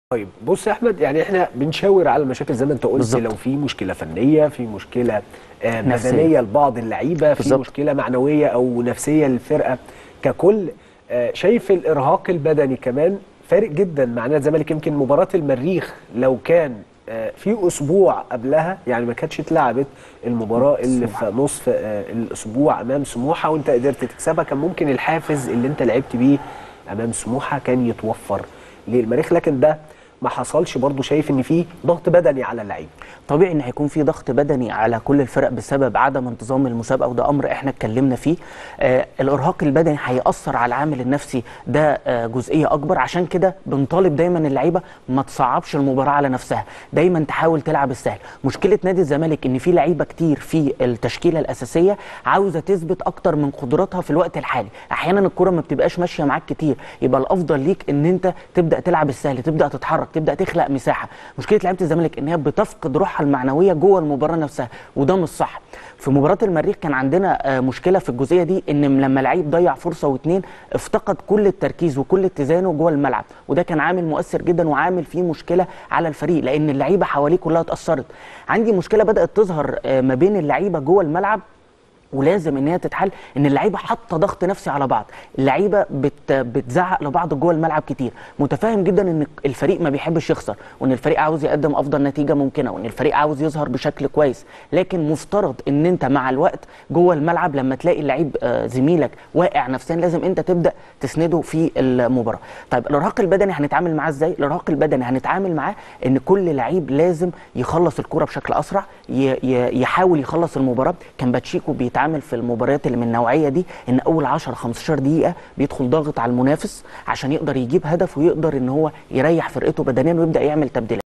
طيب بص يا احمد يعني احنا بنشاور على المشاكل زي ما انت قلت بالظبط. لو في مشكله فنيه في مشكله آه نفسية. بدنيه لبعض اللعيبه في بالظبط. مشكله معنويه او نفسيه للفرقه ككل آه شايف الارهاق البدني كمان فارق جدا مع نادي الزمالك يمكن مباراه المريخ لو كان آه في اسبوع قبلها يعني ما كانتش اتلعبت المباراه اللي في نصف آه الاسبوع امام سموحه وانت قدرت تكسبها كان ممكن الحافز اللي انت لعبت بيه امام سموحه كان يتوفر للمريخ لكن ده ما حصلش برضو شايف ان في ضغط بدني على اللعيبه طبيعي ان هيكون في ضغط بدني على كل الفرق بسبب عدم انتظام المسابقه وده امر احنا اتكلمنا فيه آه الارهاق البدني هياثر على العامل النفسي ده آه جزئيه اكبر عشان كده بنطالب دايما اللعيبه ما تصعبش المباراه على نفسها دايما تحاول تلعب السهل مشكله نادي الزمالك ان في لعيبه كتير في التشكيله الاساسيه عاوزه تثبت اكتر من قدراتها في الوقت الحالي احيانا الكره ما بتبقاش ماشيه معاك كتير يبقى الافضل ليك ان انت تبدا تلعب السهل تبدا تتحرك تبدا تخلق مساحه مشكله لعيبه الزمالك ان هي بتفقد روحها المعنويه جوه المباراه نفسها وده مش صح في مباراه المريخ كان عندنا آه، مشكله في الجزئيه دي ان لما لعيب ضيع فرصه واثنين افتقد كل التركيز وكل اتزانه جوه الملعب وده كان عامل مؤثر جدا وعامل فيه مشكله على الفريق لان اللعيبه حواليه كلها اتاثرت عندي مشكله بدات تظهر آه، ما بين اللعيبه جوه الملعب ولازم ان هي تتحل ان اللعيبه حاطه ضغط نفسي على بعض اللعيبه بت بتزعق لبعض جوه الملعب كتير متفاهم جدا ان الفريق ما بيحبش يخسر وان الفريق عاوز يقدم افضل نتيجه ممكنه وان الفريق عاوز يظهر بشكل كويس لكن مفترض ان انت مع الوقت جوه الملعب لما تلاقي اللعيب آه، زميلك واقع نفسيا لازم انت تبدا تسنده في المباراه طيب الارهاق البدني هنتعامل معاه ازاي الارهاق البدني هنتعامل معاه ان كل لعيب لازم يخلص الكره بشكل اسرع ي- ي- يحاول يخلص المباراه كان باتشيكو بيتعامل في المباريات اللي من النوعيه دي ان اول 10 15 دقيقه بيدخل ضاغط على المنافس عشان يقدر يجيب هدف ويقدر ان هو يريح فرقته بدنيا ويبدا يعمل تبديلات